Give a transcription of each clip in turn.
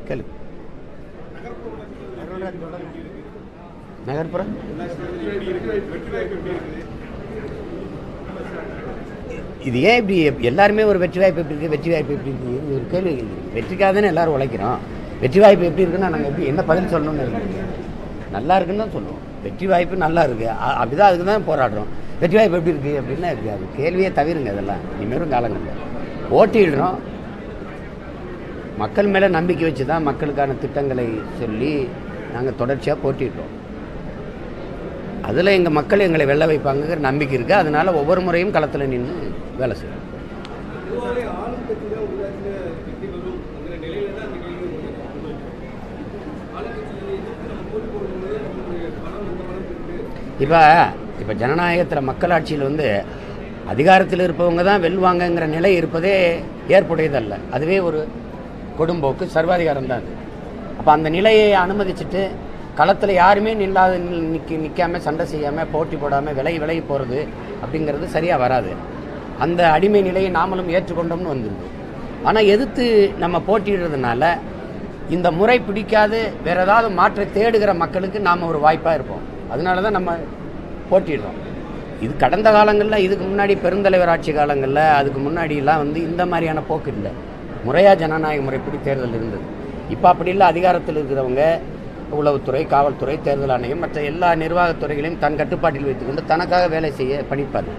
கேளு நகர்ப்புற இது ஏன் இப்படி எல்லாருமே ஒரு வெற்றி வாய்ப்பு எப்படி இருக்குது வெற்றி வாய்ப்பு எப்படி இருக்குது இது ஒரு கேள்வி வெற்றிக்காக தானே எல்லாரும் உழைக்கிறோம் வெற்றி வாய்ப்பு எப்படி இருக்குன்னா நாங்கள் எப்படி என்ன பதில் சொல்லணும்னு இருக்கீங்க நல்லா இருக்குன்னு தான் சொல்லுவோம் வெற்றி வாய்ப்பு நல்லா இருக்குது அ- அப்படிதான் அதுக்கு தான் போராடுறோம் வெற்றி வாய்ப்பு எப்படி இருக்குது அப்படின்னா இருக்குது அது கேள்வியே தவிருங்க அதெல்லாம் இனிமேலும் காலங்களில் போட்டியிடுறோம் மக்கள் மேலே நம்பிக்கை வச்சு தான் மக்களுக்கான திட்டங்களை சொல்லி நாங்கள் தொடர்ச்சியாக போட்டிடுறோம் அதில் எங்கள் மக்கள் எங்களை வெல்ல வைப்பாங்கங்கிற நம்பிக்கை இருக்குது அதனால் ஒவ்வொரு முறையும் களத்தில் நின்று வேலை செய்யணும் பொதுவாகவே ஆளும் கட்சி தான் உள்ளாட்சியில் வெற்றி பெறும் அப்படிங்கிற நிலையில தான் அந்த கேள்வி வருது. ஆளுங்கட்சியை எதிர்த்து நம்ம போட்டி போடும்போது நம்மளுடைய பலம் இந்த பலம் இருக்கு இப்போ இப்போ ஜனநாயகத்தில் மக்களாட்சியில் வந்து அதிகாரத்தில் இருப்பவங்க தான் வெல்வாங்கங்கிற நிலை இருப்பதே ஏற்புடையதல்ல அதுவே ஒரு கொடும்போக்கு சர்வாதிகாரம் தான் அது அப்போ அந்த நிலையை அனுமதிச்சுட்டு களத்தில் யாருமே நில்லாத நிற்க நிற்காம சண்டை செய்யாமல் போட்டி போடாமல் விலகி விலகி போகிறது அப்படிங்கிறது சரியாக வராது அந்த அடிமை நிலையை நாமளும் ஏற்றுக்கொண்டோம்னு வந்துடுது ஆனால் எதிர்த்து நம்ம போட்டிடுறதுனால இந்த முறை பிடிக்காது வேற ஏதாவது மாற்றை தேடுகிற மக்களுக்கு நாம் ஒரு வாய்ப்பாக இருப்போம் அதனால தான் நம்ம போட்டிடுறோம் இது கடந்த காலங்களில் இதுக்கு முன்னாடி பெருந்தலைவர் ஆட்சி காலங்களில் அதுக்கு முன்னாடிலாம் வந்து இந்த மாதிரியான போக்கு இல்லை முறையாக ஜனநாயக முறைப்படி தேர்தல் இருந்தது இப்போ அப்படி இல்லை அதிகாரத்தில் இருக்கிறவங்க உளவுத்துறை காவல்துறை தேர்தல் ஆணையம் மற்ற எல்லா நிர்வாகத்துறைகளையும் தன் கட்டுப்பாட்டில் வைத்துக்கொண்டு தனக்காக வேலை செய்ய பணிப்பார்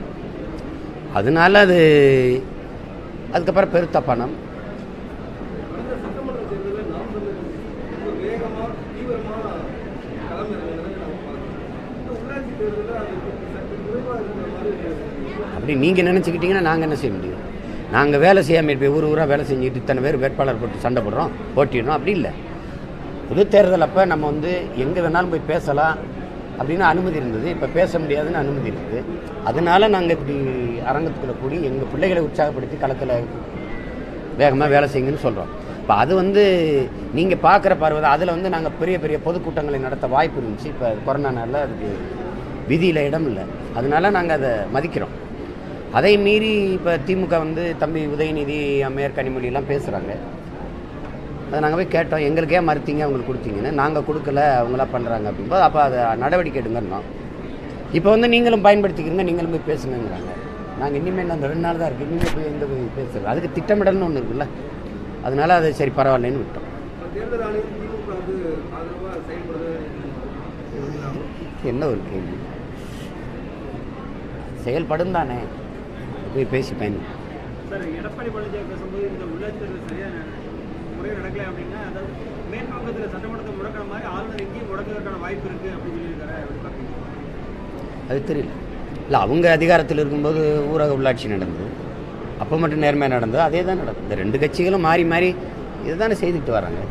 அதனால அது அதுக்கப்புறம் பெருத்த பணம் கடந்த சட்டமன்ற தேர்தலில் நாம் தமிழர் கட்சி ரொம்ப வேகமாக தீவிரமாக களம் இறங்குனதை நம்ம பார்க்கிறோம் இந்த உள்ளாட்சி தேர்தலில் அது சற்று குறைவாக இருக்கிற மாதிரி இருக்கு. அப்படி நீங்கள் நினச்சிக்கிட்டீங்கன்னா நாங்கள் என்ன செய்ய முடியும் நாங்கள் வேலை செய்யாமல் இப்போ ஊர் ஊராக வேலை செஞ்சுட்டு இத்தனை பேர் வேட்பாளர் போட்டு சண்டை போடுறோம் போட்டிடுறோம் அப்படி இல்லை பொது தேர்தல் அப்போ நம்ம வந்து எங்கே வேணாலும் போய் பேசலாம் அப்படின்னு அனுமதி இருந்தது இப்போ பேச முடியாதுன்னு அனுமதி இருக்குது அதனால நாங்கள் இப்படி அரங்கத்துக்குள்ளே கூடி எங்கள் பிள்ளைகளை உற்சாகப்படுத்தி களத்தில் வேகமாக வேலை செய்யுங்கன்னு சொல்கிறோம் இப்போ அது வந்து நீங்கள் பார்க்குற பார்வை அதில் வந்து நாங்கள் பெரிய பெரிய பொதுக்கூட்டங்களை நடத்த வாய்ப்பு இருந்துச்சு இப்போ கொரோனா நாளில் அதுக்கு விதியில் இடம் இல்லை அதனால நாங்கள் அதை மதிக்கிறோம் அதை மீறி இப்போ திமுக வந்து தம்பி உதயநிதி அம்மையார் கனிமொழியெல்லாம் பேசுகிறாங்க அதை நாங்கள் போய் கேட்டோம் எங்களுக்கே மறுத்தீங்க அவங்களுக்கு கொடுத்தீங்கன்னு நாங்கள் கொடுக்கல அவங்களா பண்ணுறாங்க அப்படிம்போது அப்போ அதை நடவடிக்கை எடுங்கன்னோம் இப்போ வந்து நீங்களும் பயன்படுத்திக்கிறீங்க நீங்களும் போய் பேசுங்கங்கிறாங்க நாங்கள் இனிமேல் அந்த ரெண்டு நாள் தான் இருக்குது நீங்கள் போய் எங்கே போய் பேசுறது அதுக்கு திட்டமிடல்னு ஒன்று இருக்குல்ல அதனால அது சரி பரவாயில்லைன்னு விட்டோம் இப்ப தேர்தல் ஆணையம் திமுக வந்து ஆதரவாக செயல்படுறது என்ன ஒரு கேள்வி செயல்படும் தானே போய் பேசி பயன் சார் எடப்பாடி பழனிசாமி பேசும்போது இந்த உள்ளாட்சி தேர்தல் சரியான முறையில் நடக்கல அப்படின்னா அதாவது மேற்கு வங்கத்தில் சட்டமன்றத்தை முடக்கிற மாதிரி ஆளுநர் எங்கேயும் முடக்கிறதுக்கான வாய்ப்பு இருக்கு அப்படின்னு சொல்லியிருக்காரு எப்படி பார்க்குறீங்க அது தெரியல இல்லை அவங்க அதிகாரத்தில் இருக்கும்போது ஊரக உள்ளாட்சி நடந்தது அப்போ மட்டும் நேர்மையாக நடந்தது அதே தான் நடக்கும் இந்த ரெண்டு கட்சிகளும் மாறி மாறி இதுதானே செய்துக்கிட்டு வராங்க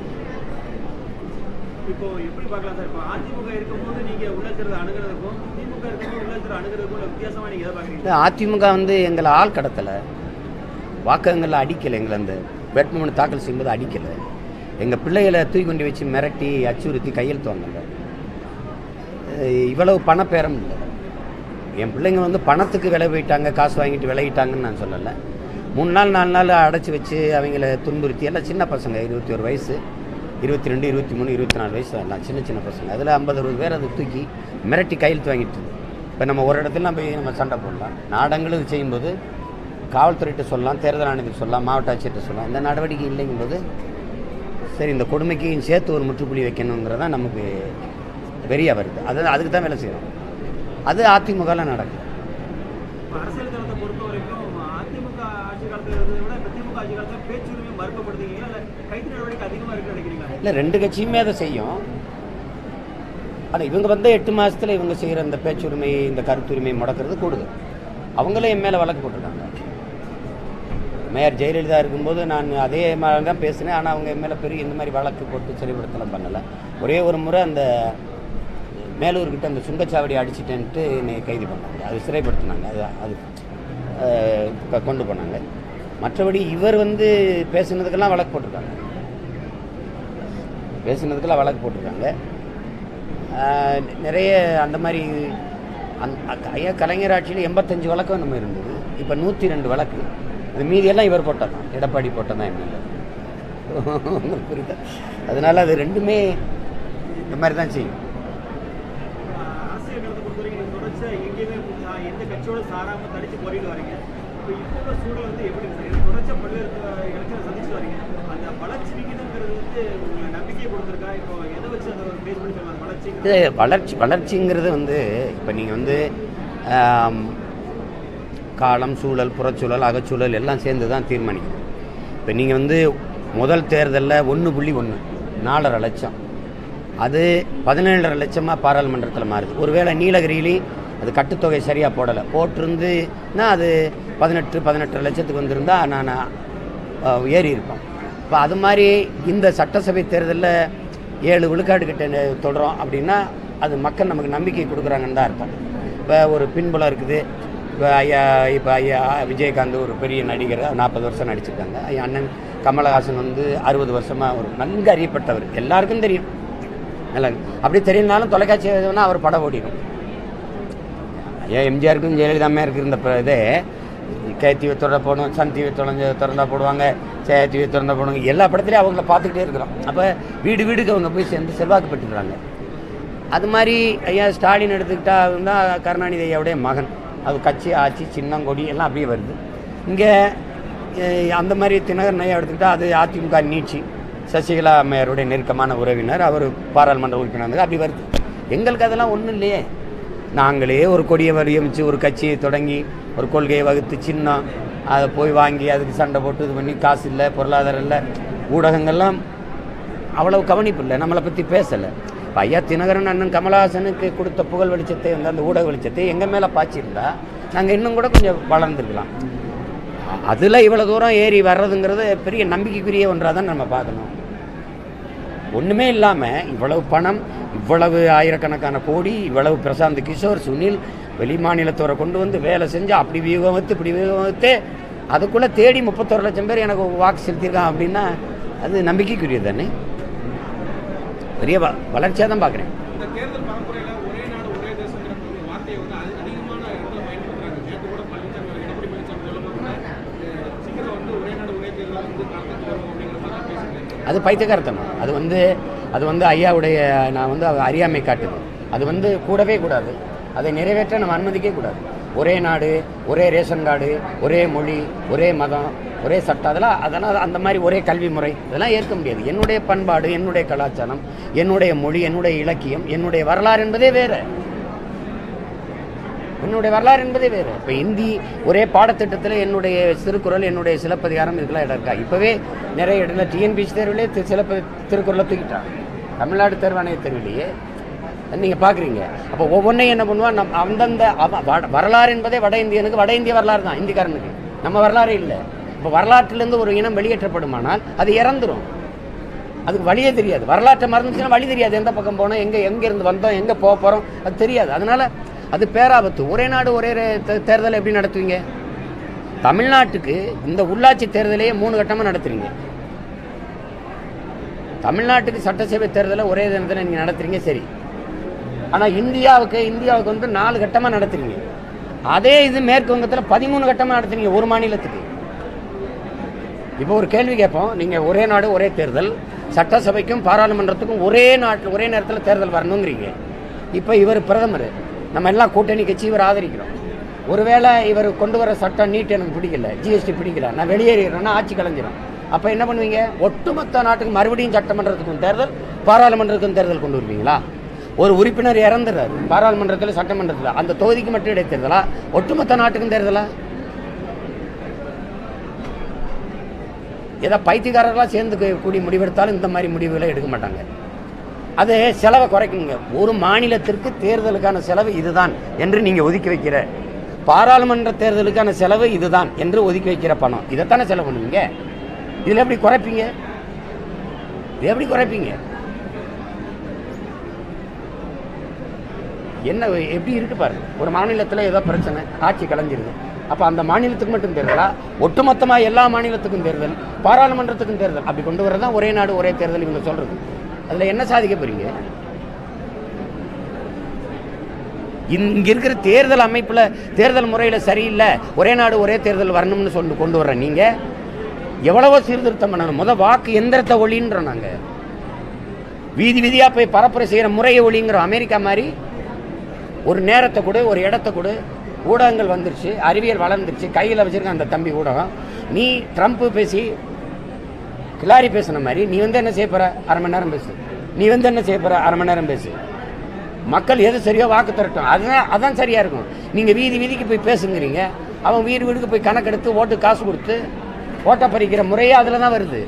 இப்போ எப்படி பார்க்கலாம் சார் இப்போ அதிமுக இருக்கும்போது நீங்க உள்ளாட்சி தேர்தல் அணுகிறதுக்கும் திமுக இருக்கும்போது உள்ளாட்சி தேர்தல் அணுகிறதுக்கும் உள்ள வித்தியாசமா நீங்க எதை பார்க்குறீங்க இது அதிமுக வந்து எங்களை ஆள் கடத்தலை வாக்கங்களில் அடிக்கலை எங்களை அந்த வேட்புமனு தாக்கல் செய்யும்போது அடிக்கலை எங்கள் பிள்ளைகளை தூக்கி கொண்டு வச்சு மிரட்டி அச்சுறுத்தி கையெழுத்து வாங்கல அஹ் இவ்வளவு பணப்பேரம் இல்லை என் பிள்ளைங்க வந்து பணத்துக்கு விலை போயிட்டாங்க காசு வாங்கிட்டு விலகிட்டாங்கன்னு நான் சொல்லலை மூணு நாள் நாலு நாள் அடைச்சி வச்சு அவங்கள துன்புறுத்தி எல்லாம் சின்ன பசங்க இருபத்தி ஒரு வயசு இருபத்தி ரெண்டு இருபத்தி மூணு இருபத்தி நாலு வயசு எல்லாம் சின்ன சின்ன பசங்க அதில் ஐம்பது அறுபது பேர் அதை தூக்கி மிரட்டி கையெழுத்து வாங்கிட்டு இப்போ நம்ம ஒரு இடத்துல போய் நம்ம சண்டை போடலாம் நாடங்களும் இது செய்யும்போது காவல்துறையிட்ட சொல்லலாம் தேர்தல் ஆணையத்துக்கு சொல்லலாம் மாவட்ட ஆட்சியர்கிட்ட சொல்லலாம் இந்த நடவடிக்கை இல்லைங்கும்போது சரி இந்த கொடுமைக்கு சேர்த்து ஒரு முற்றுப்புள்ளி வைக்கணுங்கிறதான் நமக்கு வெறியா வருது அது அதுக்கு தான் வேலை செய்கிறோம் அது அதிமுகவில் நடக்கும் இப்போ அரசியல் தளத்தை பொறுத்த வரைக்கும் அதிமுக ஆட்சி காலத்தில் இருந்ததை விட இப்போ திமுக ஆட்சி காலத்தில் பேச்சுரிமை மறுக்கப்படுத்தீங்களா இல்லை கைது நடவடிக்கை அதிகமாக இருக்குன்னு நினைக்கிறீங்களா இல்லை ரெண்டு கட்சியுமே அதை செய்யும் ஆனால் இவங்க வந்து எட்டு மாதத்தில் இவங்க செய்கிற இந்த பேச்சுரிமை இந்த கருத்துரிமை முடக்கிறது கூடுதல் அவங்களே என் மேலே வழக்கு போட்டிருக்காங்க மேயர் ஜெயலலிதா இருக்கும்போது நான் அதே மாதிரி தான் பேசினேன் ஆனால் அவங்க என் மேலே பெரிய இந்த மாதிரி வழக்கு போட்டு சிறைப்படுத்தலாம் பண்ணலை ஒரே ஒரு முறை அந்த மேலூர்கிட்ட அந்த சுங்கச்சாவடி அடிச்சிட்டேன்ட்டு என்னை கைது பண்ணாங்க அது சிறைப்படுத்தினாங்க அது அது அஹ், கொ- கொண்டு போனாங்க மற்றபடி இவர் வந்து பேசுனதுக்கெல்லாம் வழக்கு போட்டிருக்காங்க பேசுனதுக்கெல்லாம் வழக்கு போட்டிருக்காங்க ஆஹ் நிறைய அந்த மாதிரி அந் அ- ஐயா கலைஞர் ஆட்சியில் எண்பத்தஞ்சு வழக்கம் நம்ம இருந்தது இப்போ நூற்றி ரெண்டு வழக்கு அது மீதியெல்லாம் இவர் போட்டதான் எடப்பாடி போட்டதான் எம்எல்ஏ உங்களுக்கு புரியுதா அதனால் அது ரெண்டுமே இந்த மாதிரி தான் செய்யும் அரசியல் களத்தை பொறுத்த வரைக்கும் நீங்க தொடர்ச்சியா எங்கேயுமே சா- எந்த கட்சியோட சாராம தடிச்சு போரிட்டு வரீங்க இப்போ இப்போ உள்ள சூழல் வந்து எப்படி சார் ஏன்னா தொடர்ச்சியா பல்வேறு எலெக்ஷன் சந்திச்சு வரீங்க அந்த வளர்ச்சி விகிதங்கிறது வந்து உங்களுக்கு நம்பிக்கை கொடுத்துருக்கா இப்போ எதை வச்சு அதை பேஸ் பண்ணி சொல்லலாம் வளர்ச்சி இது வளர்ச்சி வளர்ச்சிங்கிறது வந்து இப்போ நீங்கள் வந்து ஆம், காலம் சூழல் புறச்சூழல் அகச்சூழல் எல்லாம் சேர்ந்து தான் தீர்மானிக்கும் இப்போ நீங்கள் வந்து முதல் தேர்தலில் ஒன்று புள்ளி ஒன்று நாலரை லட்சம் அது பதினேழரை லட்சமாக பாராளுமன்றத்தில் மாறுது ஒருவேளை நீலகிரியிலையும் அது கட்டுத்தொகை சரியாக போடலை போட்டிருந்துன்னா அது பதினெட்டு பதினெட்டு லட்சத்துக்கு வந்திருந்தா நான் அஹ், ஏறி இருப்போம் இப்போ அது மாதிரி இந்த சட்டசபை தேர்தலில் ஏழு விழுக்காடு கிட்ட நெ- தொடுறோம் அப்படின்னா அது மக்கள் நமக்கு நம்பிக்கை கொடுக்குறாங்கன்னு தான் அர்த்தம் இப்போ ஒரு பின்புலம் இருக்குது இப்போ ஐயா இப்போ ஐயா விஜயகாந்த் ஒரு பெரிய நடிகர் நாற்பது வருஷம் நடிச்சிருக்காங்க ஐயா அண்ணன் கமலஹாசன் வந்து அறுபது வருஷமாக ஒரு நன்கு அறியப்பட்டவர் எல்லாருக்கும் தெரியும் நல்லா அப்படி தெரியலனாலும் தொலைக்காட்சி எதுனா அவர் படம் ஓடிடும் ஐயா எம்ஜிஆருக்கும் ஜெயலலிதா அம்மையாருக்கு இருந்த ப- இதே கே டிவி திறந்த போடணும் சன் டிவி திறந்து திறந்தா போடுவாங்க ஜெய டிவி திறந்தா போடுவாங்க எல்லா படத்துலையும் அவங்கள பார்த்துக்கிட்டே இருக்கிறோம் அப்போ வீடு வீடுக்கு அவங்க போய் சேர்ந்து செல்வாக்கு பெற்றுக்கிறாங்க அது மாதிரி ஐயா ஸ்டாலின் எடுத்துக்கிட்டா தான் கருணாநிதி ஐயாவுடைய மகன் அது கட்சி ஆட்சி சின்னம் கொடி எல்லாம் அப்படியே வருது இங்கே அந்த மாதிரி தினகரன் ஐயா எடுத்துக்கிட்டா அது அதிமுக நீட்சி சசிகலா அம்மையாருடைய நெருக்கமான உறவினர் அவர் பாராளுமன்ற உறுப்பினர் வந்து அப்படி வருது எங்களுக்கு அதெல்லாம் ஒன்றும் இல்லையே நாங்களே ஒரு கொடியை வடிவமைச்சு ஒரு கட்சியை தொடங்கி ஒரு கொள்கையை வகுத்து சின்னம் அதை போய் வாங்கி அதுக்கு சண்டை போட்டு இது பண்ணி காசு இல்லை பொருளாதாரம் இல்லை ஊடகங்கள்லாம் அவ்வளவு கவனிப்பு இல்லை நம்மளை பற்றி பேசலை இப்போ ஐயா தினகரன் அண்ணன் கமலஹாசனுக்கு கொடுத்த புகழ் வெளிச்சத்தை வந்து அந்த ஊடக வெளிச்சத்தை எங்கள் மேலே பாய்ச்சிருந்தா நாங்கள் இன்னும் கூட கொஞ்சம் வளர்ந்துருக்கலாம் அதில் இவ்வளோ தூரம் ஏறி வர்றதுங்கிறது பெரிய நம்பிக்கைக்குரிய ஒன்றாக தான் நம்ம பார்க்கணும் ஒன்றுமே இல்லாமல் இவ்வளவு பணம் இவ்வளவு ஆயிரக்கணக்கான கோடி இவ்வளவு பிரசாந்த் கிஷோர் சுனில் வெளி மாநிலத்தோரை கொண்டு வந்து வேலை செஞ்சு அப்படி வியூகம் வைத்து இப்படி வியூகம் வைத்து அதுக்குள்ளே தேடி முப்பத்தொரு லட்சம் பேர் எனக்கு வாக்கு செலுத்தியிருக்கான் அப்படின்னா அது நம்பிக்கைக்குரியது தானே பெரிய வ வளர்ச்சியாக தான் பார்க்குறேன் இந்த தேர்தல் பரப்புரையில ஒரே நாடு ஒரே தேசங்கிற ஒரு வார்த்தையை வந்து அதி- அதிகமான இடத்துல பயன்படுத்துறாங்க நேற்று கூட பழனிசாமி எடப்பாடி பழனிசாமி சொல்லும் கூட அஹ், சீக்கிரம் வந்து ஒரே நாடு ஒரே தேர்தல் வந்து நடத்திட்டு வரும் அப்படிங்கிற மாதிரி தான் பேசிட்டு அது பைத்தியக்காரத்தனம் அது வந்து அது வந்து ஐயாவுடைய நான் வந்து அவ அறியாமை காட்டுது அது வந்து கூடவே கூடாது அதை நிறைவேற்ற நம்ம அனுமதிக்கவே கூடாது ஒரே நாடு ஒரே ரேஷன் கார்டு ஒரே மொழி ஒரே மதம் ஒரே சட்டம் அதெல்லாம் அதெல்லாம் அந்த மாதிரி ஒரே கல்வி முறை இதெல்லாம் ஏற்க முடியாது என்னுடைய பண்பாடு என்னுடைய கலாச்சாரம் என்னுடைய மொழி என்னுடைய இலக்கியம் என்னுடைய வரலாறு என்பதே வேறு என்னுடைய வரலாறு என்பதே வேறு இப்போ இந்தி ஒரே பாடத்திட்டத்தில் என்னுடைய திருக்குறள் என்னுடைய சிலப்பதிகாரம் இதுக்கெல்லாம் இடம் இருக்கா இப்போவே நிறைய இடத்துல டிஎன்பிசி தேர்விலே தி- சிலப்ப திருக்குறளை தூக்கிட்டாங்க தமிழ்நாடு தேர்வாணைய தேர்விலேயே நீங்கள் பார்க்குறீங்க அப்போ ஒவ்வொன்றையும் என்ன பண்ணுவான் நம் அந்தந்த அவ- வட- வரலாறு என்பதே வட இந்தியனுக்கு வட இந்திய வரலாறு தான் இந்திக்காரனுக்கு நம்ம வரலாறு இல்லை இப்போ வரலாற்றிலேருந்து ஒரு இனம் வெளியேற்றப்படுமானால் அது இறந்துரும் அதுக்கு வழியே தெரியாது வரலாற்றை மறந்துச்சுன்னா வழி தெரியாது எந்த பக்கம் போனோம் எங்கே எங்கேருந்து வந்தோம் எங்கே போக போகிறோம் அது தெரியாது அதனால் அது பேராபத்து ஒரே நாடு ஒரே ரே- தே- தேர்தலை எப்படி நடத்துவீங்க தமிழ்நாட்டுக்கு இந்த உள்ளாட்சி தேர்தலையே மூணு கட்டமாக நடத்துறீங்க தமிழ்நாட்டுக்கு சட்டசபை தேர்தலை ஒரே தினத்தில் நீங்கள் நடத்துறீங்க சரி ஆனால் இந்தியாவுக்கு இந்தியாவுக்கு வந்து நாலு கட்டமாக நடத்துறீங்க அதே இது மேற்கு வங்கத்தில் பதிமூணு கட்டமாக நடத்துறீங்க ஒரு மாநிலத்துக்கு இப்போ ஒரு கேள்வி கேட்போம் நீங்கள் ஒரே நாடு ஒரே தேர்தல் சட்டசபைக்கும் பாராளுமன்றத்துக்கும் ஒரே நாட்டில் ஒரே நேரத்தில் தேர்தல் வரணுங்கிறீங்க இப்போ இவர் பிரதமர் நம்ம எல்லாம் கூட்டணி கட்சி இவர் ஆதரிக்கிறோம் ஒருவேளை இவர் கொண்டு வர சட்டம் நீட் எனக்கு பிடிக்கல ஜிஎஸ்டி பிடிக்கல நான் வெளியேறிடுறேன்னா ஆட்சி கலைஞ்சிரும் அப்போ என்ன பண்ணுவீங்க ஒட்டுமொத்த நாட்டுக்கு மறுபடியும் சட்டமன்றத்துக்கும் தேர்தல் பாராளுமன்றத்துக்கும் தேர்தல் கொண்டு வருவீங்களா ஒரு உறுப்பினர் இறந்துடுறாரு பாராளுமன்றத்தில் சட்டமன்றத்தில் அந்த தொகுதிக்கு மட்டும் இடைத்தேர்தலா ஒட்டுமொத்த நாட்டுக்கும் தேர்தலா ஏதோ பைத்தியக்காரர்களாக சேர்ந்து கு- கூடி முடிவெடுத்தாலும் இந்த மாதிரி முடிவுகளை எடுக்க மாட்டாங்க அது செலவை குறைக்குங்க ஒரு மாநிலத்திற்கு தேர்தலுக்கான செலவு இதுதான் என்று நீங்கள் ஒதுக்கி வைக்கிற பாராளுமன்ற தேர்தலுக்கான செலவு இதுதான் என்று ஒதுக்கி வைக்கிற பணம் இதைத்தானே செலவு பண்ணுவீங்க இதில் எப்படி குறைப்பீங்க இது எப்படி குறைப்பீங்க என்ன எப்படி இருக்கு பாருங்க ஒரு மாநிலத்தில் ஏதோ பிரச்சனை ஆட்சி கலைஞ்சிருது அப்போ அந்த மாநிலத்துக்கு மட்டும் தேர்தலா ஒட்டுமொத்தமாக எல்லா மாநிலத்துக்கும் தேர்தல் பாராளுமன்றத்துக்கும் தேர்தல் அப்படி கொண்டு வரது தான் ஒரே நாடு ஒரே தேர்தல் இவங்க சொல்றது அதில் என்ன சாதிக்க போறீங்க இங்க இருக்கிற தேர்தல் அமைப்பில் தேர்தல் முறையில் சரியில்லை ஒரே நாடு ஒரே தேர்தல் வரணும்னு சொல்லி கொண்டு வர்ற நீங்கள் எவ்வளவோ சீர்திருத்தம் பண்ணணும் முத வாக்கு எந்திரத்தை ஒளின்றோம் நாங்க வீதி வீதியா போய் பரப்புரை செய்யற முறையை ஒளிங்கிறோம் அமெரிக்கா மாதிரி ஒரு நேரத்தை கொடு ஒரு இடத்த கொடு ஊடகங்கள் வந்துருச்சு அறிவியல் வளர்ந்துருச்சு கையில் வச்சிருக்க அந்த தம்பி ஊடகம் நீ ட்ரம்ப் பேசி கிளாரி பேசுன மாதிரி நீ வந்து என்ன செய்ய போற அரை மணி நேரம் பேசு நீ வந்து என்ன செய்ய போற அரை மணி நேரம் பேசு மக்கள் எது சரியோ வாக்கு தரட்டும் அதுதான் அதான் சரியா இருக்கும் நீங்க வீதி வீதிக்கு போய் பேசுங்கிறீங்க அவன் வீடு வீடுக்கு போய் கணக்கெடுத்து ஓட்டு காசு கொடுத்து ஓட்டை பறிக்கிற முறையே அதில் தான் வருது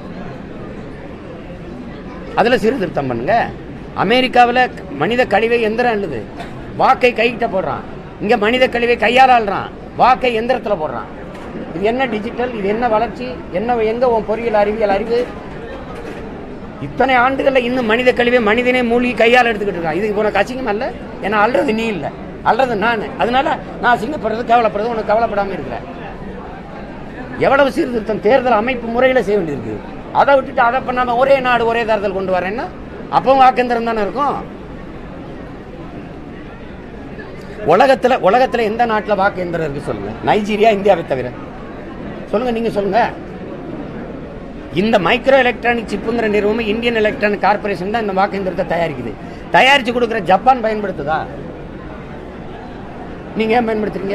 அதில் சீர்திருத்தம் பண்ணுங்க அமெரிக்காவில் மனித கழிவை எந்திரம் எழுது வாக்கை கைகிட்ட போடுறான் இங்கே மனித கழிவை கையால் ஆள்றான் வாக்கை எந்திரத்தில் போடுறான் இது என்ன டிஜிட்டல் இது என்ன வளர்ச்சி என்ன எங்க உன் பொறியியல் அறிவியல் அறிவு இத்தனை ஆண்டுகளில் இன்னும் மனித கழிவை மனிதனே மூழ்கி கையால் எடுத்துக்கிட்டு இருக்கான் இது உனக்கு அசிங்கம் அல்ல ஏன்னா அல்றது நீ இல்லை அல்றது நான் அதனால நான் அசிங்கப்படுறது கவலைப்படுறது உனக்கு கவலைப்படாமல் இருக்கிறேன் எவ்வளவு சீர்திருத்தம் தேர்தல் அமைப்பு முறையில் செய்ய வேண்டியிருக்கு அதை விட்டுட்டு அதை பண்ணாம ஒரே நாடு ஒரே தேர்தல் கொண்டு வரேன்னா அப்பவும் வாக்கெந்திரம் தானே இருக்கும் உலகத்துல உலகத்துல எந்த நாட்டுல வாக்கு எந்திரம் இருக்கு சொல்லுங்க நைஜீரியா இந்தியாவை தவிர சொல்லுங்க நீங்க சொல்லுங்க இந்த மைக்ரோ எலக்ட்ரானிக் சிப்புங்கிற நிறுவனம் இந்தியன் எலக்ட்ரானிக் கார்பரேஷன் தான் இந்த வாக்கு எந்திரத்தை தயாரிக்குது தயாரிச்சு கொடுக்குற ஜப்பான் பயன்படுத்துதா நீங்க ஏன் பயன்படுத்துறீங்க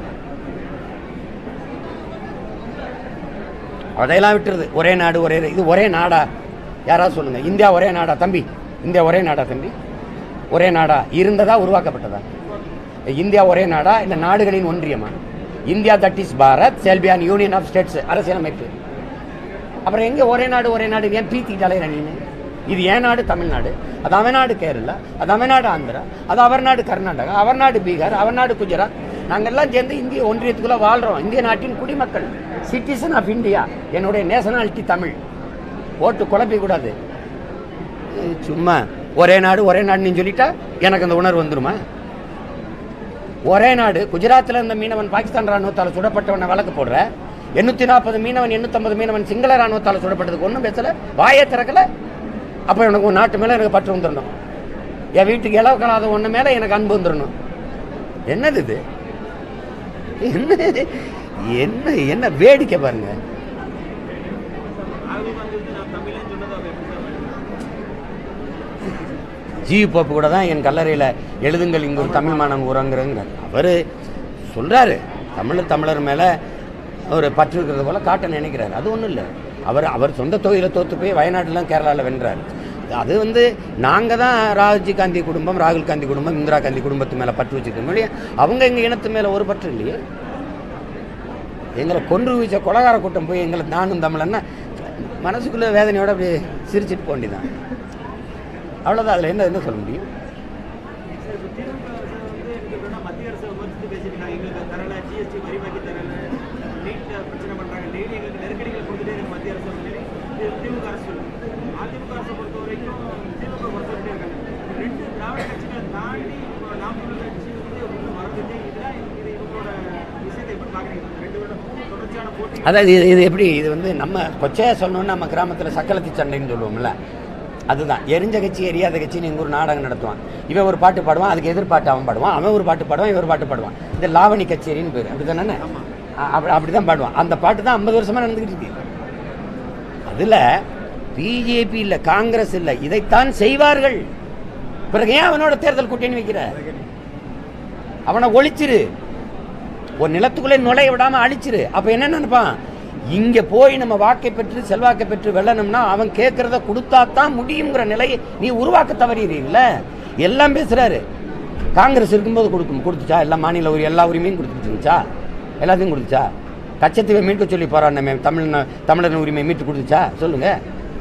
அதையெல்லாம் விட்டுருது ஒரே நாடு ஒரே இது ஒரே நாடா யாராவது சொல்லுங்க இந்தியா ஒரே நாடா தம்பி இந்தியா ஒரே நாடா தம்பி ஒரே நாடா இருந்ததா உருவாக்கப்பட்டதா இந்தியா ஒரே நாடா இல்லை நாடுகளின் ஒன்றியமா India that is Bharat shall be a union of states அரசியலமைப்பு அப்புறம் எங்க ஒரே நாடு ஒரே நாடு ஏன் பீத்திட்டாலே நீனு இது ஏன் நாடு தமிழ்நாடு அது அவன் நாடு கேரளா அது அவன் நாடு ஆந்திரா அது அவர் நாடு கர்நாடகா அவர் நாடு பீகார் அவர் நாடு குஜராத் நாங்கள் எல்லாம் சேர்ந்து இந்திய ஒன்றியத்துக்குள்ள வாழ்றோம் இந்திய நாட்டின் குடிமக்கள் சிட்டிசன் ஆஃப் இந்தியா என்னுடைய நேஷனாலிட்டி தமிழ் ஓட்டு குழப்பிக் கூடாது இது சும்மா ஒரே நாடு ஒரே நாடுன்னு சொல்லிட்டா எனக்கு அந்த உணர்வு வந்துருமா ஒரே நாடு குஜராத்தில் இருந்த மீனவன் பாகிஸ்தான் ராணுவத்தால் சுடப்பட்டவனை வழக்கு போடுற எண்ணூத்தி நாற்பது மீனவன் எண்ணூத்தம்பது மீனவன் சிங்கள ராணுவத்தால் சுடப்பட்டதுக்கு ஒன்றும் பேசல வாயே திறக்கல அப்போ எனக்கு உன் நாட்டு மேலே எனக்கு பற்று வந்துடணும் என் வீட்டுக்கு இலவக்கலாத ஒன்று மேலே எனக்கு அன்பு வந்துடணும் என்னது இது என்ன என்ன என்ன வேடிக்கை பாருங்க ராகுல் காந்தி வந்து நான் தமிழன்னு சொன்னது அவர் எப்படி சார் ஜி போப்பு கூட தான் என் கல்லறையில் எழுதுங்கள் இங்கு ஒரு தமிழ் மானம் உறங்குறங்க அவர் சொல்கிறாரு தமிழர் தமிழர் மேலே ஒரு பற்று இருக்கிறது போல காட்ட நினைக்கிறாரு அது ஒன்றும் இல்லை அவர் அவர் சொந்த தொகுதியில் தோற்று போய் வயநாட்டிலாம் கேரளாவில் வென்றார் அது வந்து நாங்கள் தான் ராஜீவ் காந்தி குடும்பம் ராகுல் காந்தி குடும்பம் இந்திரா காந்தி குடும்பத்து மேலே பற்று வச்சுருக்கோம் இல்லையா அவங்க எங்கள் இனத்து மேலே ஒரு பற்று இல்லையே எங்களை கொன்று வீச்ச கொலகார கூட்டம் போய் எங்களை நானும் தமிழன்னா மனசுக்குள்ளே வேதனையோட அப்படியே சிரிச்சிட்டு போண்டிதான் அவ்வளோதான் அதில் என்ன என்ன சொல்ல முடியும் சார் இப்போ திமுக அரசு வந்து எனக்கு எப்படின்னா மத்திய அரசை விமர்சித்து பேசியிருக்காங்க எங்களுக்கு தரல ஜிஎஸ்டி வரி வாங்கி தரல நீட் பிரச்சனை பண்ணுறாங்க டெய்லி எங்களுக்கு நெருக்கடிகள் கொடுத்துட்டே இருக்கு மத்திய அரசு சொல்லி இது திமுக அரசு சொல்லுது அதிமுக அரசை பொறுத்த வரைக்கும் திமுக பொறுத்தவரைக்கும் இருக்காங்க ரெண்டு திராவிட கட்சிகளை தாண்டி இப்போ நாம் தமிழர் கட்சி வந்து ஒன்று வளர்ந்துட்டு இதெல்லாம் இது இவங்களோட விஷயத்தை எப்படி பார்க்குறீங்க ரெண்டு பேரும் தொடர்ச்சியான போட்டி அதாவது இது இது எப்படி இது வந்து நம்ம கொச்சையா சொல்லணும்னு நம்ம கிராமத்தில் சக்கலத்தி சண்டைன்னு சொல்லுவோம்ல அதுதான் எரிஞ்ச கட்சி எரியாத கட்சின்னு எங்கள் ஒரு நாடகம் நடத்துவான் இவன் ஒரு பாட்டு பாடுவான் அதுக்கு எதிர்பாட்டு அவன் பாடுவான் அவன் ஒரு பாட்டு பாடுவான் இவன் ஒரு பாட்டு பாடுவான் இது லாவணி கச்சேரின்னு பேர் அப்படி தானே அப்படி அப்படி தான் பாடுவான் அந்த பாட்டு தான் ஐம்பது வருஷமாக நடந்துக்கிட்டு இருக்கு அதில் பிஜேபி இல்லை காங்கிரஸ் இல்லை இதைத்தான் செய்வார்கள் பிறகு ஏன் அவனோட தேர்தல் கூட்டணி வைக்கிற அவனை ஒழிச்சிரு ஒரு நிலத்துக்குள்ளே நுழைய விடாம அழிச்சிரு அப்ப என்ன நினைப்பான் இங்க போய் நம்ம வாக்கை பெற்று செல்வாக்கை பெற்று வெல்லணும்னா அவன் கேட்கறத கொடுத்தா தான் முடியுங்கிற நிலையை நீ உருவாக்க தவறீங்கல்ல எல்லாம் பேசுறாரு காங்கிரஸ் இருக்கும்போது கொடுக்கும் கொடுத்துச்சா எல்லா மாநில உரி எல்லா உரிமையும் கொடுத்துருந்துச்சா எல்லாத்தையும் கொடுத்துச்சா கச்சத்தீவை மீட்க சொல்லி போறான் தமிழ் தமிழர் உரிமை மீட்டு கொடுத்துச்சா சொல்லுங்க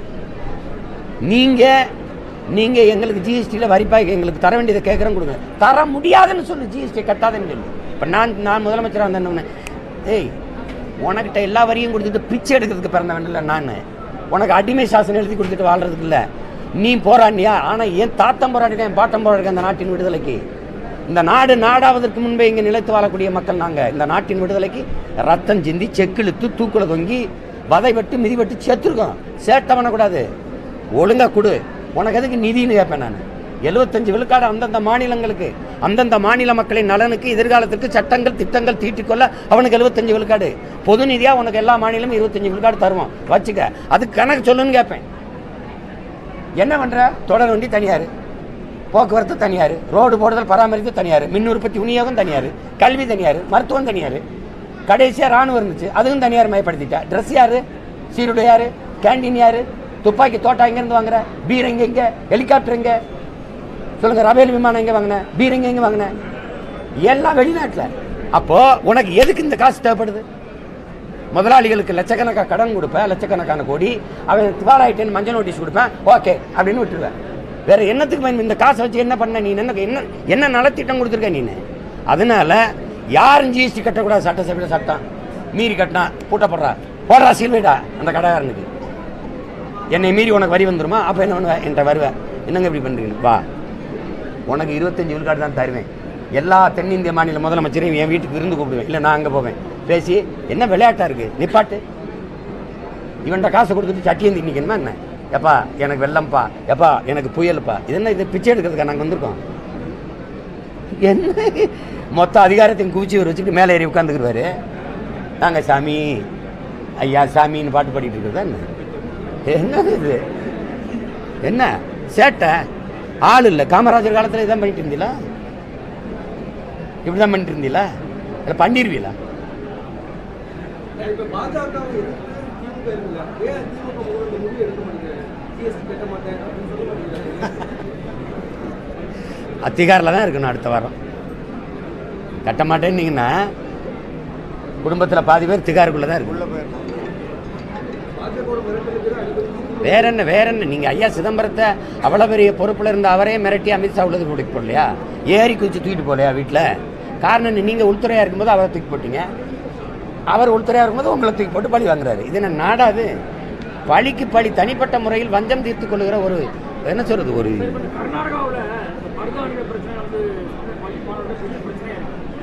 நீங்க நீங்க எங்களுக்கு ஜிஎஸ்டியில் வரிப்பாய் எங்களுக்கு தர வேண்டியதை கேட்குறேன் கொடுங்க தர முடியாதுன்னு சொல்லு ஜிஎஸ்டி கட்டாதுன்னு சொல்லு இப்போ நான் நான் முதலமைச்சராக வந்தேன்னு ஏய் உனக்கிட்ட எல்லா வரியும் கொடுத்துட்டு பிச்சை எடுக்கிறதுக்கு பிறந்தவன் இல்லை நான் உனக்கு அடிமை சாசனம் எழுதி கொடுத்துட்டு வாழ்றதுக்கு இல்லை நீ போராடினியா ஆனால் என் தாத்தம் போராடினேன் என் பாட்டம் போராடிக்க அந்த நாட்டின் விடுதலைக்கு இந்த நாடு நாடாவதற்கு முன்பே இங்கே நிலைத்து வாழக்கூடிய மக்கள் நாங்கள் இந்த நாட்டின் விடுதலைக்கு ரத்தம் சிந்தி செக்கிழுத்து தூக்குல தொங்கி வதைப்பட்டு மிதிப்பட்டு செத்துருக்கோம் சேட்டை பண்ணக்கூடாது ஒழுங்கா கொடு உனக்கு எதுக்கு நிதின்னு கேட்பேன் நான் எழுபத்தஞ்சு விழுக்காடு அந்தந்த மாநிலங்களுக்கு அந்தந்த மாநில மக்களின் நலனுக்கு எதிர்காலத்திற்கு சட்டங்கள் திட்டங்கள் தீட்டிக்கொள்ள அவனுக்கு எழுபத்தஞ்சு விழுக்காடு பொது நிதியா உனக்கு எல்லா மாநிலமும் இருபத்தஞ்சு விழுக்காடு தருவோம் வச்சுக்க அதுக்கு கணக்கு சொல்லுன்னு கேட்பேன் என்ன பண்ற தொடர் வண்டி தனியார் போக்குவரத்து தனியார் ரோடு போடுதல் பராமரிப்பு தனியார் மின் உற்பத்தி விநியோகம் தனியார் கல்வி தனியார் மருத்துவம் தனியார் கடைசியாக ராணுவம் இருந்துச்சு அதுவும் தனியார் மயப்படுத்திட்டா ட்ரெஸ் யாரு சீருடை யாரு கேண்டீன் யாரு துப்பாக்கி தோட்டா எங்கேருந்து வாங்குற பீர் எங்க எங்க ஹெலிகாப்டர் எங்க சொல்லுங்க ரபேல் விமானம் எங்க வாங்கின பீர் எங்க எங்க வாங்கின எல்லாம் வெளிநாட்டில் அப்போ உனக்கு எதுக்கு இந்த காசு தேவைப்படுது முதலாளிகளுக்கு லட்சக்கணக்காக கடன் கொடுப்பேன் லட்சக்கணக்கான கோடி அவன் திவாலாயிட்டேன்னு மஞ்சள் நோட்டீஸ் கொடுப்பேன் ஓகே அப்படின்னு விட்டுருவேன் வேற என்னத்துக்கு பயன் இந்த காசை வச்சு என்ன பண்ண நீ என்ன என்ன என்ன நலத்திட்டம் கொடுத்துருக்க நீ அதனால யாரும் ஜிஎஸ்டி கட்டக்கூடாது சட்டசபையில் சட்டம் மீறி கட்டினா பூட்டப்படுறா போடுறா சீல்வைடா அந்த கடைக்காரனுக்கு என்னை மீறி உனக்கு வரி வந்துருமா அப்போ என்ன பண்ணுவேன் என்கிட்ட வருவேன் என்னங்க இப்படி பண்ணுறீங்க வா உனக்கு இருபத்தஞ்சு விழுக்காடு தான் தருவேன் எல்லா தென்னிந்திய மாநில முதலமைச்சரையும் என் வீட்டுக்கு விருந்து கூப்பிடுவேன் இல்லை நான் அங்கே போவேன் பேசி என்ன விளையாட்டா இருக்கு நிப்பாட்டு இவன்கிட்ட காசு கொடுத்துட்டு சட்டியம் தின்னிக்கணுமா என்ன எப்பா எனக்கு வெள்ளம்ப்பா எப்பா எனக்கு புயல்ப்பா இது என்ன இது பிச்சை எடுக்கிறதுக்கா நாங்கள் வந்திருக்கோம் என்ன மொத்த அதிகாரத்தையும் குவிச்சு ஒரு வச்சுட்டு மேலே ஏறி உட்காந்துக்கிடுவாரு நாங்கள் சாமி ஐயா சாமின்னு பாட்டு பாடிட்டு இருக்கிறதா என்ன என்ன இது என்ன சேட்டை ஆள் இல்லை காமராஜர் காலத்தில் இதான் பண்ணிட்டு இருந்தீங்களா இப்படி தான் பண்ணிட்டு இருந்தீங்களா இல்லை பண்ணிடுவீங்களா இப்ப பாஜகவை எதிர்த்து திமுக இருக்குல்ல ஏன் திமுக முதல்ல இந்த முடிவு எடுக்க மாட்டேங்கிறாங்க ஜிஎஸ்டி கட்ட மாட்டேன் அப்படின்னு சொல்ல மாட்டேங்கிறாங்க அத்திகாரில் தான் இருக்கணும் அடுத்த வாரம் கட்ட மாட்டேன்னீங்கன்னா குடும்பத்தில் பாதி பேர் திகாருக்குள்ளே தான் இருக்கணும் பாஜகவோட மிரட்டலுக்கு அடிக்கடி வேற என்ன வேற என்ன நீங்கள் ஐயா சிதம்பரத்தை அவ்வளோ பெரிய பொறுப்பில் இருந்த அவரே மிரட்டி அமித்ஷா உள்ளது கூட்டிட்டு போகலையா ஏறி குதிச்சு தூக்கிட்டு போகலையா வீட்டில் காரணம் என்ன நீங்கள் உள்துறையாக இருக்கும்போது அவரை தூக்கி போட்டீங்க அவர் உள்துறையாக இருக்கும்போது உங்களை தூக்கி போட்டு பழி வாங்குறாரு இது என்ன நாடாது பழிக்கு பழி தனிப்பட்ட முறையில் வஞ்சம் தீர்த்து கொள்கிற ஒரு என்ன சொல்றது ஒரு கர்நாடகாவில் மருதாணிக பிரச்சனை வந்து மாணவர்கள் பெரிய பிரச்சனையா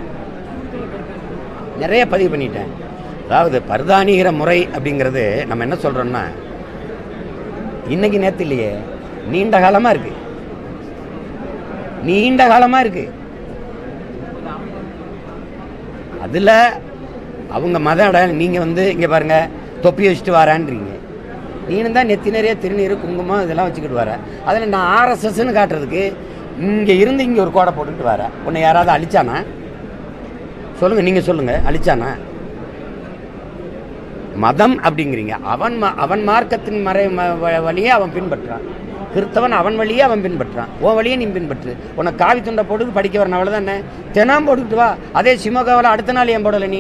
நிறைய பதிவு பண்ணிட்டேன் அதாவது பர்தானிகிற முறை அப்படிங்கிறது நம்ம என்ன சொல்கிறோம்னா இன்னைக்கு நேற்று இல்லையே நீண்ட காலமாக இருக்கு நீண்ட காலமாக இருக்கு அதில் அவங்க மத அடையாளம் நீங்கள் வந்து இங்கே பாருங்க தொப்பி வச்சுட்டு வரான்றீங்க நீனும் தான் நெத்தி நிறைய திருநீர் குங்குமம் இதெல்லாம் வச்சுக்கிட்டு வர அதில் நான் ஆர்எஸ்எஸ்ன்னு காட்டுறதுக்கு இங்கே இருந்து இங்கே ஒரு கோடை போட்டுக்கிட்டு வர உன்னை யாராவது அழிச்சானா சொல்லுங்க நீங்க சொல்லுங்க அழிச்சானா மதம் அப்படிங்கிறீங்க அவன் ம- அவன் மார்க்கத்தின் மறை ம- வ- வழியே அவன் பின்பற்றான் கிறிஸ்தவன் அவன் வழியே அவன் பின்பற்றான் உன் வழியே நீ பின்பற்று உனக்கு காவி துண்டை போட்டு படிக்க வரணும் அவ்வளோதானே தினம் போட்டுக்கிட்டு வா அதே சிமோகாவில் அடுத்த நாள் ஏன் போடலை நீ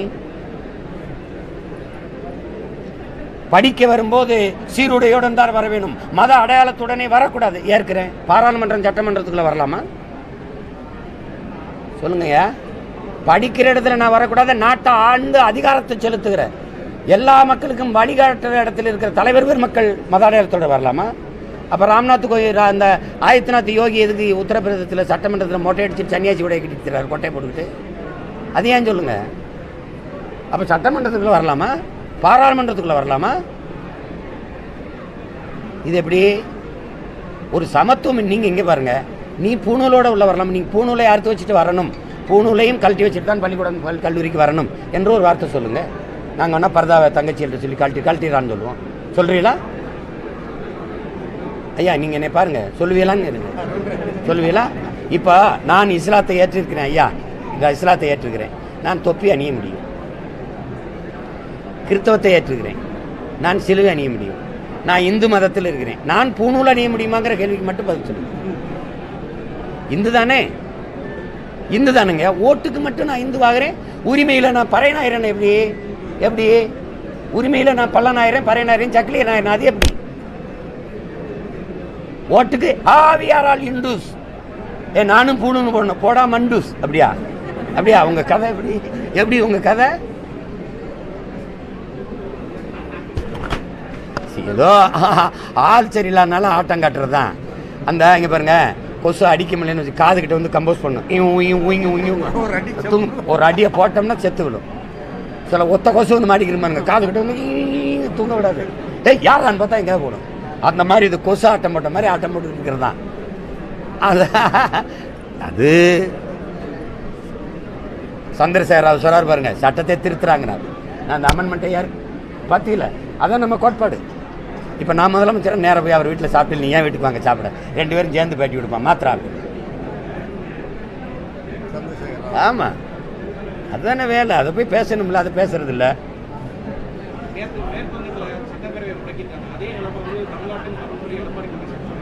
படிக்க வரும்போது சீருடையோடு தான் வர வேணும் மத அடையாளத்துடனே வரக்கூடாது ஏற்கிறேன் பாராளுமன்றம் சட்டமன்றத்துக்குள்ள வரலாமா சொல்லுங்கய்யா படிக்கிற இடத்துல நான் வரக்கூடாது நாட்டை ஆண்டு அதிகாரத்தை செலுத்துகிற எல்லா மக்களுக்கும் வழிகாட்டுற இடத்துல இருக்கிற தலைவர் பெருமக்கள் மத அடையாளத்தோட வரலாமா அப்போ ராம்நாத் கோயில் அந்த ஆதித்யநாத் யோகி எதுக்கு உத்தரப்பிரதேசத்தில் சட்டமன்றத்தில் மொட்டை அடிச்சு சன்னியாசி உடைய கட்டிக்கிறார் கொட்டை போட்டுக்கிட்டு அது ஏன் சொல்லுங்க அப்போ சட்டமன்றத்துக்குள்ள வரலாமா பாராளுமன்றத்துக்குள்ள வரலாமா இது எப்படி ஒரு சமத்துவம் நீங்கள் இங்கே பாருங்க நீ பூணூலோட உள்ள வரலாம் நீ பூணூலை அறுத்து வச்சுட்டு வரணும் பூணூலையும் கழட்டி வச்சுட்டு தான் பள்ளிக்கூடம் கல்- கல்லூரிக்கு வரணும் என்று ஒரு வார்த்தை சொல்லுங்க நாங்கள் வேணா பரதாவை தங்கச்சிகிட்ட சொல்லி கழட்டி கழட்டிடான்னு சொல்லுவோம் சொல்றீங்களா ஐயா நீங்கள் என்னை பாருங்க சொல்லுவீங்களான்னு இருங்க சொல்லுவீங்களா இப்போ நான் இஸ்லாத்தை ஏற்றிருக்கிறேன் ஐயா இந்த இஸ்லாத்தை ஏற்றிருக்கிறேன் நான் தொப்பி அணிய முடியும் கிறிஸ்தவத்தை ஏற்றுக்கிறேன் நான் சிலுவை அணிய முடியும் நான் இந்து மதத்தில் இருக்கிறேன் நான் பூணூல் அணிய முடியுமாங்கிற கேள்விக்கு மட்டும் பதில் சொல்லுங்க இந்து தானே இந்து தானுங்க ஓட்டுக்கு மட்டும் நான் இந்து ஆகிறேன் உரிமையில் நான் பறையனாயிரன் எப்படி எப்படி உரிமையில் நான் பல்லனாயிரம் பறையனாயிரம் சக்கிலிய நாயிரம் அது எப்படி ஓட்டுக்கு ஆவியாரால் இந்துஸ் ஏ நானும் பூணுன்னு போடணும் போடா மண்டூஸ் அப்படியா அப்படியா உங்க கதை எப்படி எப்படி உங்க கதை ஏதோ ஆள் சரியில்லாதனால ஆட்டம் காட்டுறது தான் அந்த இங்கே பாருங்க கொசு அடிக்க முடியலன்னு வச்சு காதுகிட்ட வந்து கம்போஸ் பண்ணும் இவ் உய்யும் உய்யும் உய்யும் தூங்கு. ஒரு அடியை போட்டோம்னா செத்து விடும் சில ஒத்த கொசு வந்து மாட்டிக்கிற பாருங்க காதுகிட்ட வந்து ஈ, தூங்க விடாது ஏய் யாரான்னு பார்த்தா எங்கேயாவது போடும் அந்த மாதிரி இது கொசு ஆட்டம் போட்ட மாதிரி ஆட்டம் போட்டு இருக்கிறது தான் அது அது சந்திரசேகர் ராவ் சொல்றாரு பாருங்க சட்டத்தை திருத்துறாங்க நான் அந்த அமெண்ட்மெண்ட்டை யார் பார்த்தீங்களா அதான் நம்ம கோட்பாடு இப்போ நான் முதலமைச்சர் நேராக போய் அவர் வீட்டில் சாப்பிட்டு நீ ஏன் வீட்டுக்கு வாங்க சாப்பிட ரெண்டு பேரும் சேர்ந்து பேட்டி கொடுப்பான் மாத்திரா ஆமாம் அதுதானே வேலை அதை போய் பேசணும்ல அதை பேசுறது இல்லை நேற்று மேற்குவங்கத்தில் சட்டப்பேரவை முடக்கிட்டாங்க அதே நிலைமை வந்து தமிழ்நாட்டின் தமிழ்மொழி எடப்பாடி பழனிசாமி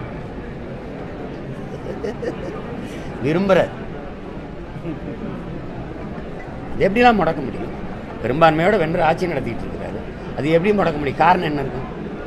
விரும்புகிற இது எப்படிலாம் முடக்க முடியும் பெரும்பான்மையோட வென்று ஆட்சி நடத்திட்டு இருக்கிறாரு அது எப்படி முடக்க முடியும் காரணம் என்ன இருக்கும்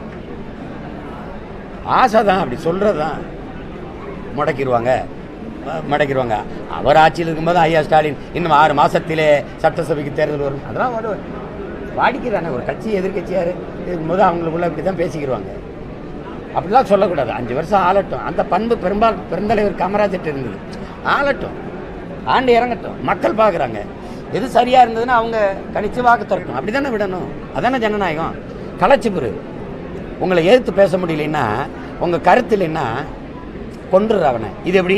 ஆசை தான் அப்படி சொல்கிறது தான் முடக்கிடுவாங்க ம- முடக்கிடுவாங்க அவர் ஆட்சியில் இருக்கும்போது ஐயா ஸ்டாலின் இன்னும் ஆறு மாசத்திலே சட்டசபைக்கு தேர்தல் வரும் அதெல்லாம் ஒரு வாடிக்கை தானே ஒரு கட்சி எதிர்கட்சியார் இருக்கும்போது அவங்களுக்குள்ள இப்படி தான் பேசிக்கிடுவாங்க அப்படிலாம் சொல்லக்கூடாது அஞ்சு வருஷம் ஆளட்டும் அந்த பண்பு பெரும்பால் பெருந்தலைவர் காமராஜர்கிட்ட இருந்தது ஆளட்டும் ஆண்டு இறங்கட்டும் மக்கள் பார்க்குறாங்க எது சரியாக இருந்ததுன்னா அவங்க கணிச்சு வாக்கு தரட்டும் அப்படி தானே விடணும் அதானே ஜனநாயகம் கலைச்சி பிரு உங்களை எதிர்த்து பேச முடியலன்னா உங்கள் கருத்து இல்லைன்னா கொண்டுடுற அவனை இது எப்படி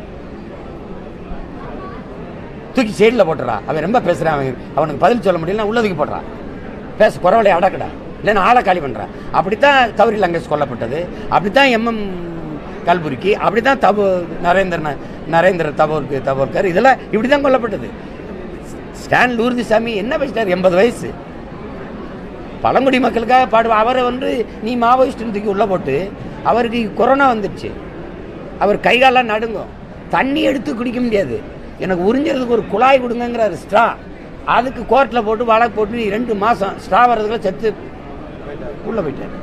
தூக்கி சைடில் போட்டுறா அவன் ரொம்ப பேசுகிறான் அவன் அவனுக்கு பதில் சொல்ல முடியலன்னா உள்ளதுக்கு போடுறான் பேச குறவலை அடக்கடா இல்லைன்னா ஆளை காலி பண்ணுறான் அப்படித்தான் கௌரி லங்கேஷ் கொல்லப்பட்டது அப்படித்தான் எம்எம் கல்புரிக்கு அப்படித்தான் தபு நரேந்திரன் நரேந்திர தபோர்க்கு தபோர்கர் இதெல்லாம் இப்படி தான் கொல்லப்பட்டது ஸ்டான் லூர்திசாமி என்ன பேசிட்டார் எண்பது வயசு பழங்குடி மக்களுக்காக பாடுவா அவரை வந்து நீ மாவோயிஸ்ட்னு தூக்கி உள்ளே போட்டு அவருக்கு கொரோனா வந்துடுச்சு அவர் கை காலெல்லாம் நடுங்கும் தண்ணி எடுத்து குடிக்க முடியாது எனக்கு உறிஞ்சறதுக்கு ஒரு குழாய் கொடுங்கங்கிறாரு ஸ்ட்ரா அதுக்கு கோர்ட்டில் போட்டு வழக்கு போட்டு நீ ரெண்டு மாதம் ஸ்ட்ரா வர்றதுக்குள்ள செத்து உள்ளே போயிட்டார்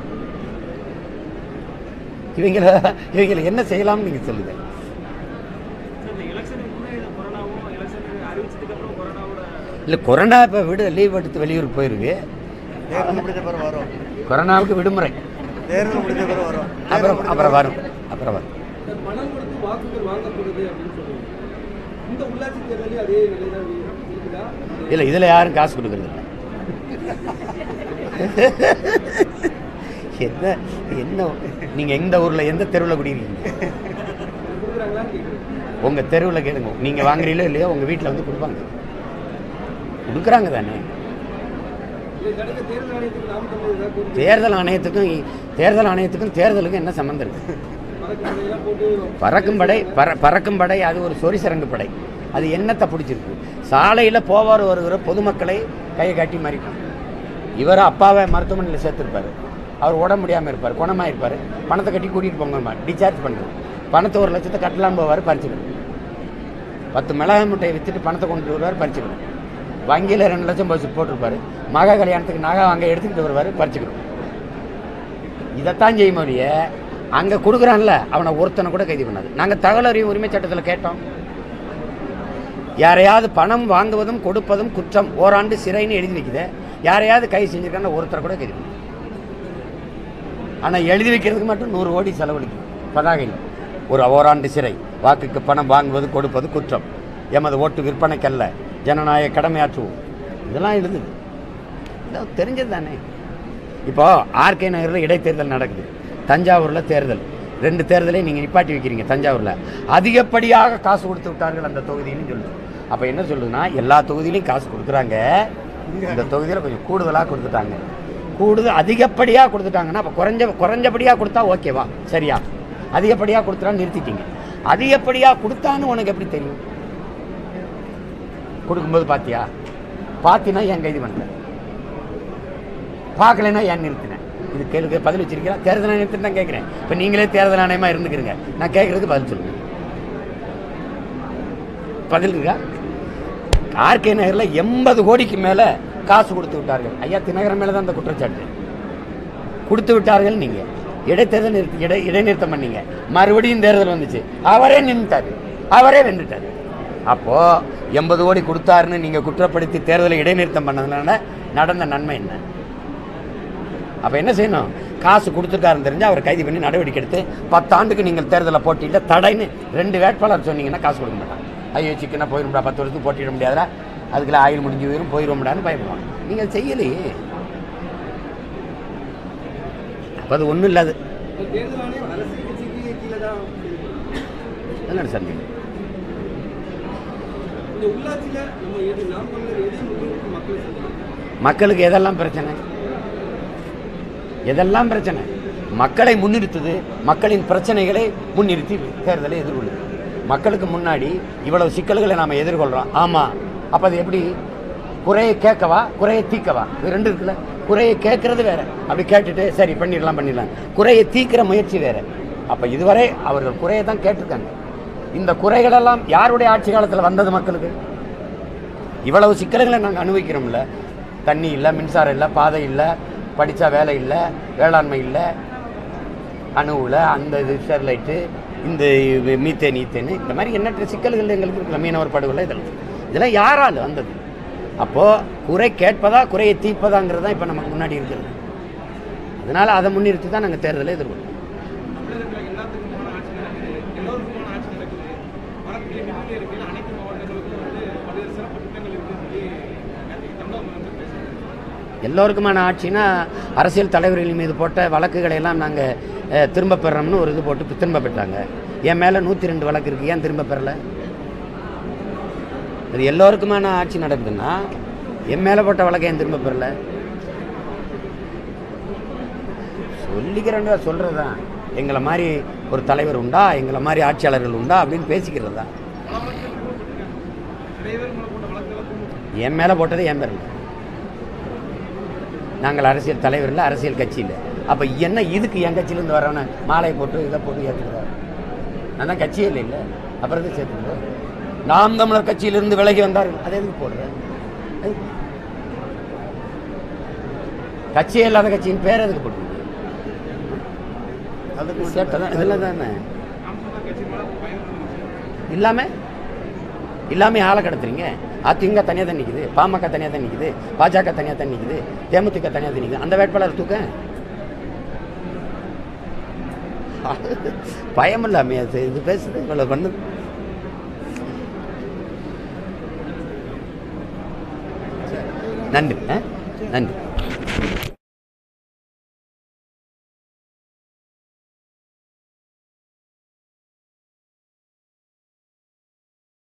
இவங்கள இவங்களை என்ன செய்யலாம்னு நீங்கள் சொல்லுங்க இந்த எலெக்ஷனுக்கு முன்னாடி இந்த கொரோனாவும் எலெக்ஷன் அறிவிச்சதுக்கு அப்புறம் கொரோனாவோட இல்லை கொரோனா இப்போ விடு லீவ் எடுத்து வெளியூருக்கு போயிருக்கு தேர்தல் முடிஞ்ச பிறகு வரும் கொரோனாவுக்கு விடுமுறை தேர்தல் முடிஞ்ச பிறகு வரும் அப்புறம் அப்புறம் வரும் அப்புறம் வரும் இந்த பணம் கொடுத்து வாக்குகள் வாங்கப்படுது அப்படின்னு சொல்லுவாங்க இந்த உள்ளாட்சி தேர்தலையும் அதே நிலை தான் இருக்குதா இல்லை இதில் யாரும் காசு கொடுக்கறது இல்லை என்ன என்ன நீங்கள் எந்த ஊரில் எந்த தெருவில் குடியிருக்கீங்க கொடுக்குறாங்களான்னு கேட்குறேன் உங்கள் தெருவில் கேளுங்க நீங்கள் வாங்குறீங்களோ இல்லையோ உங்கள் வீட்டில் வந்து கொடுப்பாங்க கொடுக்குறாங்க தானே இல்லை கிடைக்க தேர்தல் ஆணையத்துக்கு நாம் தமிழ் ஏதாவது கோரிக்கை தேர்தல் ஆணையத்துக்கும் இ- தேர்தல் ஆணையத்துக்கும் தேர்தலுக்கும் என்ன சம்மந்தம் இருக்குது பறக்கும் படையெல்லாம் போட்டு பறக்கும் படை பற பறக்கும் படை அது ஒரு சொரிசரங்கு படை அது என்னத்தை பிடிச்சிருக்கு சாலையில் போவார் வருகிற பொதுமக்களை கையை காட்டி மறிக்கும் இவர் அப்பாவை மருத்துவமனையில் சேர்த்துருப்பாரு அவர் உடம்பு முடியாமல் இருப்பார் குணமாக இருப்பார் பணத்தை கட்டி கூட்டிகிட்டு போங்க டிஸ்சார்ஜ் பண்ணுறது பணத்தை ஒரு லட்சத்தை கட்டலான்னு போவார் பறிச்சுக்கணும் பத்து மிளகாய் முட்டையை விற்றுட்டு பணத்தை கொண்டு வருவார் பறிச்சுக்கணும் வங்கியில் ரெண்டு லட்சம் போச்சு போட்டிருப்பாரு மக கல்யாணத்துக்கு நகை வாங்க எடுத்துக்கிட்டு வருவார் பறிச்சுக்கணும் இதைத்தான் செய்ய முடிய அங்கே கொடுக்குறான்ல அவனை ஒருத்தனை கூட கைது பண்ணாது நாங்கள் தகவல் அறியும் உரிமை சட்டத்தில் கேட்டோம் யாரையாவது பணம் வாங்குவதும் கொடுப்பதும் குற்றம் ஓராண்டு சிறைன்னு எழுதி வைக்குது யாரையாவது கைது செஞ்சிருக்காங்க ஒருத்தரை கூட கைது பண்ணாது ஆனால் எழுதி வைக்கிறதுக்கு மட்டும் நூறு கோடி செலவழிக்கும் பதாகையில் ஒரு ஓராண்டு சிறை வாக்குக்கு பணம் வாங்குவது கொடுப்பது குற்றம் எமது ஓட்டு விற்பனைக்கல்ல ஜனநாயக கடமையாற்றுவோம் இதெல்லாம் எழுதுது இதெல்லாம் தெரிஞ்சது தானே இப்போ ஆர்கே நகரில் இடைத்தேர்தல் நடக்குது தஞ்சாவூரில் தேர்தல் ரெண்டு தேர்தலையும் நீங்கள் நிப்பாட்டி வைக்கிறீங்க தஞ்சாவூரில் அதிகப்படியாக காசு கொடுத்து விட்டார்கள் அந்த தொகுதின்னு சொல்லுது அப்போ என்ன சொல்லுதுன்னா எல்லா தொகுதியிலையும் காசு கொடுக்குறாங்க இந்த தொகுதியில் கொஞ்சம் கூடுதலாக கொடுத்துட்டாங்க கூடுதல் அதிகப்படியாக கொடுத்துட்டாங்கன்னா அப்போ குறைஞ்ச குறைஞ்சபடியாக கொடுத்தா ஓகேவா சரியா அதிகப்படியாக கொடுத்துட்டா நிறுத்திட்டீங்க அதிகப்படியாக கொடுத்தான்னு உனக்கு எப்படி தெரியும் கொடுக்கும்போது பார்த்தியா பார்த்தினா ஏன் கைது பண்ணல பார்க்கலைன்னா ஏன் நிறுத்தினேன் இது கேள்வி பதில் வச்சிருக்கீங்களா தேர்தல் ஆணையத்தில் தான் கேட்குறேன் இப்போ நீங்களே தேர்தல் ஆணையமாக இருந்துக்கிறீங்க நான் கேட்குறதுக்கு பதில் சொல்லுங்க பதில் இருக்கா ஆர்கே நகரில் எண்பது கோடிக்கு மேலே காசு கொடுத்து விட்டார்கள் ஐயா தினகரன் மேலே தான் அந்த குற்றச்சாட்டு கொடுத்து விட்டார்கள் நீங்கள் இடைத்தேர்தல் நிறுத்தி இடை இடைநிறுத்தம் பண்ணீங்க மறுபடியும் தேர்தல் வந்துச்சு அவரே நின்றுட்டார் அவரே வென்றுட்டார் அப்போது எண்பது கோடி கொடுத்தாருன்னு நீங்கள் குற்றப்படுத்தி தேர்தலை இடைநிறுத்தம் பண்ணதுனால நடந்த நன்மை என்ன அப்போ என்ன செய்யணும் காசு கொடுத்துருக்காருன்னு தெரிஞ்சு அவர் கைது பண்ணி நடவடிக்கை எடுத்து பத்தாண்டுக்கு நீங்கள் தேர்தலில் போட்டியில் தடைன்னு ரெண்டு வேட்பாளர் சொன்னீங்கன்னா காசு கொடுக்க மாட்டாங்க ஐயோ சிக்கனா போயிடும்டா பத்து வருஷத்துக்கு போட்டியிட முடியாதா அதுக்குள்ள ஆயில் முடிஞ்சு போயிடும் போயிடும்டான்னு பயப்படுவாங்க நீங்கள் அது செய்யலையே அப்போ அது ஒன்றும் இல்லாது இந்த தேர்தல் ஆணையம் அரசியல் கட்சிக்கு கீழே தான் அதனால சந்திக்கும் இந்த உள்ளாட்சியில நம்ம எது நாம் தமிழர் எதை முன்னிறுத்தி மக்களை சந்திக்கிறோம் மக்களுக்கு எதெல்லாம் பிரச்சனை எதெல்லாம் பிரச்சனை மக்களை முன்னிறுத்துது மக்களின் பிரச்சனைகளை முன்னிறுத்தி தேர்தலை எதிர்கொள்ளுது மக்களுக்கு முன்னாடி இவ்வளவு சிக்கல்களை நாம் எதிர்கொள்கிறோம் ஆமாம் அப்போ அது எப்படி குறையை கேட்கவா குறையை தீர்க்கவா இது ரெண்டு இருக்குல்ல குறையை கேட்கறது வேற அப்படி கேட்டுட்டு சரி பண்ணிடலாம் பண்ணிடலாம் குறையை தீர்க்கிற முயற்சி வேற அப்போ இதுவரை அவர்கள் குறையை தான் கேட்டிருக்காங்க இந்த குறைகளெல்லாம் யாருடைய ஆட்சி காலத்தில் வந்தது மக்களுக்கு இவ்வளவு சிக்கல்களை நாங்கள் அனுபவிக்கிறோம்ல தண்ணி இல்லை மின்சாரம் இல்லை பாதை இல்லை படித்தா வேலை இல்லை வேளாண்மை இல்லை அணுவில் அந்த இது ஸ்டெர்லைட்டு இந்த இது மீத்தேன் ஈத்தேன் இந்த மாதிரி எண்ணற்ற சிக்கல்கள் எங்களுக்கு இருக்கிற மீனவர் படுகொலை இதெல்லாம் இதெல்லாம் யாரால் வந்தது அப்போது குறை கேட்பதா குறையை தீர்ப்பதாங்கிறது தான் இப்போ நமக்கு முன்னாடி இருக்கிறது அதனால் அதை முன்னிறுத்தி தான் நாங்கள் தேர்தலை எதிர்கொள்வோம் தமிழகத்தில் எல்லாத்துக்குமான ஆட்சி நடக்குது எல்லோருக்குமான ஆட்சி நடக்குது வரக்கூடிய நிதியில இருக்கிற அனைத்து மாவட்டங்களுக்கும் வந்து பல்வேறு சிறப்பு திட்டங்கள் இருக்குன்னு சொல்லி நேற்று தமிழக முதலமைச்சர் பேசினார் எல்லோருக்குமான ஆட்சினா அரசியல் தலைவர்கள் மீது போட்ட வழக்குகளை எல்லாம் நாங்கள் திரும்ப பெறோம்னு ஒரு இது போட்டு திரும்ப பெற்றாங்க என் மேலே நூற்றி ரெண்டு வழக்கு இருக்குது ஏன் திரும்ப பெறல இது எல்லோருக்குமான ஆட்சி நடக்குதுன்னா என் மேலே போட்ட வழக்கை ஏன் திரும்ப பெறல சொல்லிக்கிறேன் சொல்கிறது தான் எங்களை மாதிரி ஒரு தலைவர் உண்டா எங்களை மாதிரி ஆட்சியாளர்கள் உண்டா அப்படின்னு பேசிக்கிறது தான் என் மேலே போட்டது என் பேரில் நாங்கள் அரசியல் தலைவர் இல்லை அரசியல் கட்சி இல்லை அப்போ என்ன இதுக்கு என் கட்சியிலேருந்து வரவன மாலையை போட்டு இதை போட்டு ஏற்றுக்கிறார் நான் தான் கட்சியே இல்லை இல்லை அப்புறம் எதுக்கு சேர்த்துக்கிறோம் நாம் தமிழர் கட்சியிலிருந்து விலகி வந்தார்கள் அதை எதுக்கு போடுறேன் எதுக்கு? கட்சியே இல்லாத கட்சியின் பேர் எதுக்கு போடுறீங்க அதுக்கு சேட்டை தான் இதெல்லாம் தானே இல்லாம இல்லாம ஆளை கடத்துறீங்க அதிமுக தனியாக தான் நிற்குது பாமக தனியாக தான் நிற்குது பாஜக தனியாக தான் நிற்குது தேமுதிக தனியாக தான் நிற்குது அந்த வேட்பாளர் தூக்க பயம் இல்லாமே அது இது பேசுது இவ்வளோ பண்ணுது நன்றி ஆ? நன்றி